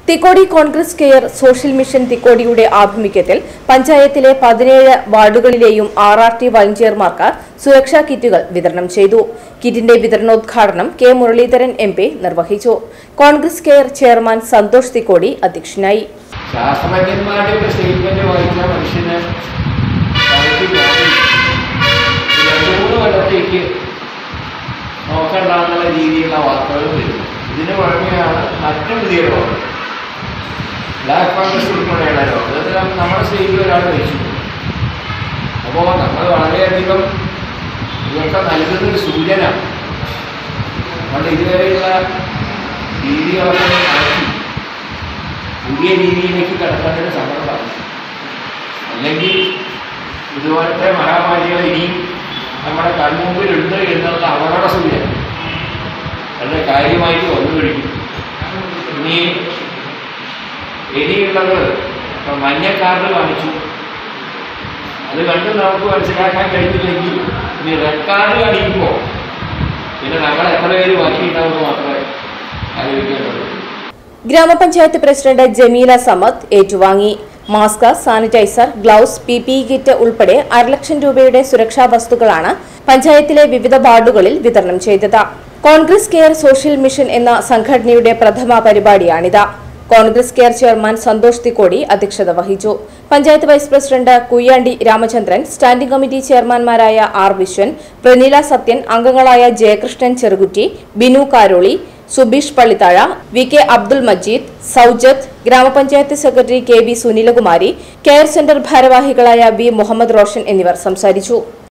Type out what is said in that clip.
Thikkodi Congress care social mission തിക്കോടിയുടെ ആഭിമുഖ്യത്തിൽ പഞ്ചായത്തിലെ പതിനേഴ് വാർഡുകളിലെയും ആർ ആർ ടി വളണ്ടിയർമാർക്ക് സുരക്ഷാ കിറ്റുകൾ വിതരണം ചെയ്തു കിറ്റിന്റെ വിതരണോദ്ഘാടനം കെ മുരളീധരൻ എം പി നിർവഹിച്ചു കോൺഗ്രസ് കെയർ ചെയർമാൻ സന്തോഷ് തിക്കോടി അധ്യക്ഷനായി ശാസ്ത്രജ്ഞന്മാരുടെ ഒക്കെ സ്റ്റേറ്റ്മെന്റ് വായിച്ച മനുഷ്യന് തലയ്ക്ക് വേദന. രണ്ടു മൂന്ന് കൊല്ലത്തേക്ക് നോക്കണ്ടെന്നുള്ള രീതിയിലുള്ള വാർത്തകൾ വരും ഇതിന് പുറമെയാണ് മറ്റു പുതിയ രോഗം ബ്ലാക്ക് ഫംഗസ് ഉൾപ്പെടെയുള്ള രോഗം അത് നമ്മുടെ സ്റ്റേറ്റിൽ ഒരാൾ മരിച്ചു അപ്പോൾ നമ്മൾ വളരെയധികം ഇതൊക്കെ നൽകുന്നൊരു സൂചന നമ്മൾ ഇതുവരെയുള്ള രീതികളൊക്കെ മാറ്റി പുതിയ രീതിയിലേക്ക് കടക്കേണ്ടത് സമ്മർദ്ദമാണ് അല്ലെങ്കിൽ ഇതുപോലത്തെ മഹാമാരികൾ ഇനിയും നമ്മുടെ കൺമുമ്പിലുണ്ട് എന്നുള്ള അപകട സൂചന വളരെ കാര്യമായിട്ട് വന്നു കഴിഞ്ഞു ഇനി ഇനിയുള്ളത് ഇപ്പം മഞ്ഞ കാർഡ് കാണിച്ചു അത് കണ്ട് നമുക്ക് മനസ്സിലാക്കാൻ കഴിഞ്ഞില്ലെങ്കിൽ ഇനി റെഡ് കാർഡ് കാണിക്കുമ്പോൾ പിന്നെ നമ്മൾ എത്ര പേര് ബാക്കിയുണ്ടാവുമെന്ന് മാത്രമേ ആലോചിക്കേണ്ടതുള്ളൂ ഗ്രാമപഞ്ചായത്ത് പ്രസിഡന്റ് ജമീല സമദ് ഏറ്റുവാങ്ങി mask sanitiser gloves P P kit ഉൾപ്പെടെ അരലക്ഷം രൂപയുടെ സുരക്ഷാ വസ്തുക്കളാണ് പഞ്ചായത്തിലെ വിവിധ വാർഡുകളിൽ വിതരണം ചെയ്തത് കോൺഗ്രസ് കെയർ സോഷ്യൽ മിഷൻ എന്ന സംഘടനയുടെ പ്രഥമ പരിപാടിയാണിത് കോൺഗ്രസ് കെയർ ചെയർമാൻ സന്തോഷ് തിക്കോടി അധ്യക്ഷത വഹിച്ചു panchayat vice president Kuyyandi Ramachandran standing committee ചെയർമാൻമാരായ ആർ വിശ്വൻ പ്രനീല സത്യൻ അംഗങ്ങളായ ജയകൃഷ്ണൻ ചെറുകുറ്റി ബിനു കാരോളി സുബീഷ് പള്ളിത്താഴ വി കെ അബ്ദുൾ മജീദ് സൌജത്ത് ഗ്രാമപഞ്ചായത്ത് secretary K V Sunilakumari care centre ഭാരവാഹികളായ വി മുഹമ്മദ് റോഷൻ എന്നിവർ സംസാരിച്ചു